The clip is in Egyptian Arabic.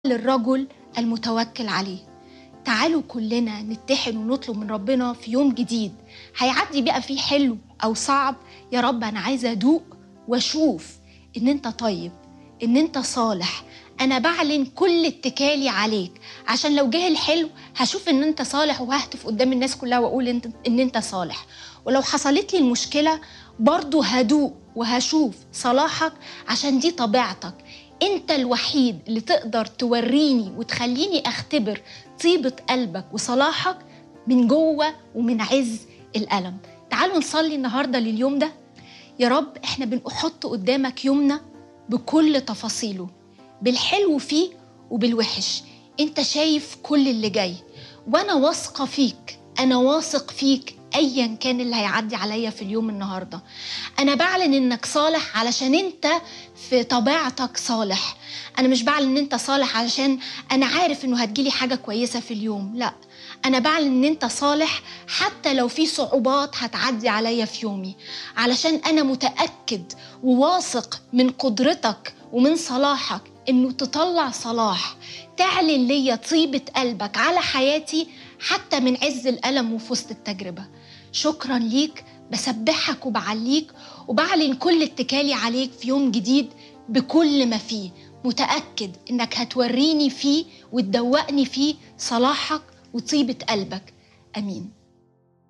للرجل المتوكل عليه تعالوا كلنا نتحد ونطلب من ربنا في يوم جديد هيعدي بقى فيه حلو او صعب يا رب انا عايزه ادوق واشوف ان انت طيب ان انت صالح انا بعلن كل اتكالي عليك عشان لو جه الحلو هشوف ان انت صالح وههتف قدام الناس كلها واقول انت ان انت صالح ولو حصلت لي المشكله برضو هدوق وهشوف صلاحك عشان دي طبيعتك انت الوحيد اللي تقدر توريني وتخليني اختبر طيبه قلبك وصلاحك من جوه ومن عز الالم تعالوا نصلي النهارده لليوم ده يا رب احنا بنحط قدامك يومنا بكل تفاصيله بالحلو فيه وبالوحش انت شايف كل اللي جاي وانا واثقه فيك انا واثق فيك ايا كان اللي هيعدي عليا في اليوم النهارده انا بعلن انك صالح علشان انت في طبيعتك صالح انا مش بعلن ان انت صالح علشان انا عارف انه هتجيلي حاجه كويسه في اليوم لا انا بعلن ان انت صالح حتى لو في صعوبات هتعدي عليا في يومي علشان انا متاكد وواثق من قدرتك ومن صلاحك انه تطلع صلاح تعلن ليا طيبه قلبك على حياتي حتى من عز الالم وفي وسط التجربه شكرا ليك بسبحك وبعليك وبعلن كل اتكالي عليك في يوم جديد بكل ما فيه متاكد انك هتوريني فيه وتدوقني فيه صلاحك وطيبه قلبك امين